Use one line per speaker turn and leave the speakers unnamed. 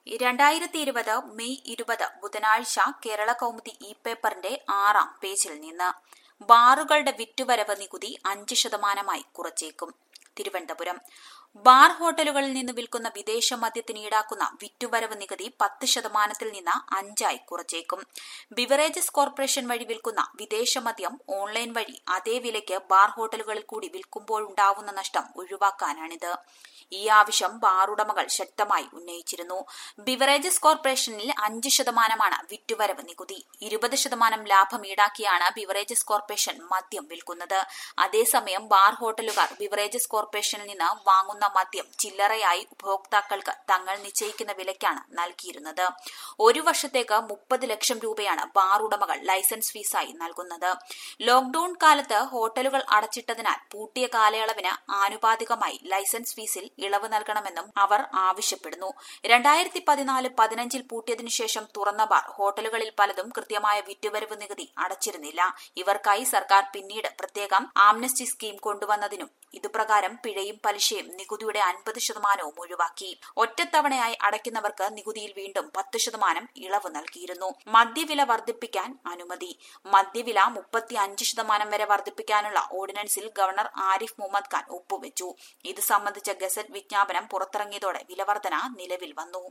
രണ്ടായിരത്തി ഇരുപത് മെയ് ഇരുപത് ബുധനാഴ്ച കേരള കൗമുദി ഇ പേപ്പറിന്റെ ആറാം പേജിൽ നിന്ന് ബാറുകളുടെ വിറ്റുവരവ് നികുതി അഞ്ച് ശതമാനമായി കുറച്ചേക്കും തിരുവനന്തപുരം ബാർ ഹോട്ടലുകളിൽ നിന്ന് വിൽക്കുന്ന വിദേശ മദ്യത്തിന് ഈടാക്കുന്ന വിറ്റുവരവ് നികുതി പത്ത് ശതമാനത്തിൽ നിന്ന് അഞ്ചായി കുറച്ചേക്കും ബിവറേജസ് കോർപ്പറേഷൻ വഴി വിൽക്കുന്ന വിദേശ മദ്യം ഓൺലൈൻ വഴി അതേ വിലയ്ക്ക് ബാർ ഹോട്ടലുകളിൽ കൂടി വിൽക്കുമ്പോഴുണ്ടാവുന്ന നഷ്ടം ഒഴിവാക്കാനാണിത് ഈ ആവശ്യം ബാർ ഉടമകൾ ശക്തമായി ഉന്നയിച്ചിരുന്നു ബിവറേജസ് കോർപ്പറേഷനിൽ അഞ്ച് ശതമാനമാണ് വിറ്റുവരവ് നികുതി ഇരുപത് ശതമാനം ലാഭം ഈടാക്കിയാണ് ബിവറേജസ് കോർപ്പറേഷൻ മദ്യം വിൽക്കുന്നത് അതേസമയം ബാർ ഹോട്ടലുകാർ ബിവറേജസ് കോർപ്പറേഷനിൽ നിന്ന് വാങ്ങുന്ന മദ്യം ചില്ലറയായി ഉപഭോക്താക്കൾക്ക് തങ്ങൾ നിശ്ചയിക്കുന്ന വിലയ്ക്കാണ് നൽകിയിരുന്നത് ഒരു വർഷത്തേക്ക് മുപ്പത് ലക്ഷം രൂപയാണ് ബാർ ഉടമകൾ ലൈസൻസ് ഫീസായി നൽകുന്നത് ലോക്ഡൌൺ കാലത്ത് ഹോട്ടലുകൾ അടച്ചിട്ടതിനാൽ പൂട്ടിയ കാലയളവിന് ആനുപാതികമായി ലൈസൻസ് ഫീസിൽ ഇളവ് നൽകണമെന്നും അവർ ആവശ്യപ്പെടുന്നു രണ്ടായിരത്തി പതിനാല് പതിനഞ്ചിൽ പൂട്ടിയതിനു ശേഷം തുറന്ന ബാർ ഹോട്ടലുകളിൽ പലതും കൃത്യമായ വിറ്റുവരവ് നികുതി അടച്ചിരുന്നില്ല ഇവർക്കായി സർക്കാർ പിന്നീട് പ്രത്യേകം ആംനസ്റ്റി സ്കീം കൊണ്ടുവന്നതിനും ഇതുപ്രകാരം പിഴയും പലിശയും നികുതിയുടെ അൻപത് ശതമാനവും ഒഴിവാക്കി ഒറ്റത്തവണയായി അടയ്ക്കുന്നവർക്ക് നികുതിയിൽ വീണ്ടും പത്ത് ശതമാനം ഇളവ് നൽകിയിരുന്നു മദ്യവില വർദ്ധിപ്പിക്കാൻ അനുമതി മദ്യവില മുപ്പത്തി അഞ്ച് ശതമാനം വരെ വർദ്ധിപ്പിക്കാനുള്ള ഓർഡിനൻസിൽ ഗവർണർ ആരിഫ് മുഹമ്മദ് ഖാൻ ഒപ്പുവെച്ചു ഇത് സംബന്ധിച്ച ഗസറ്റ് വിജ്ഞാപനം പുറത്തിറങ്ങിയതോടെ വിലവർധന നിലവിൽ വന്നു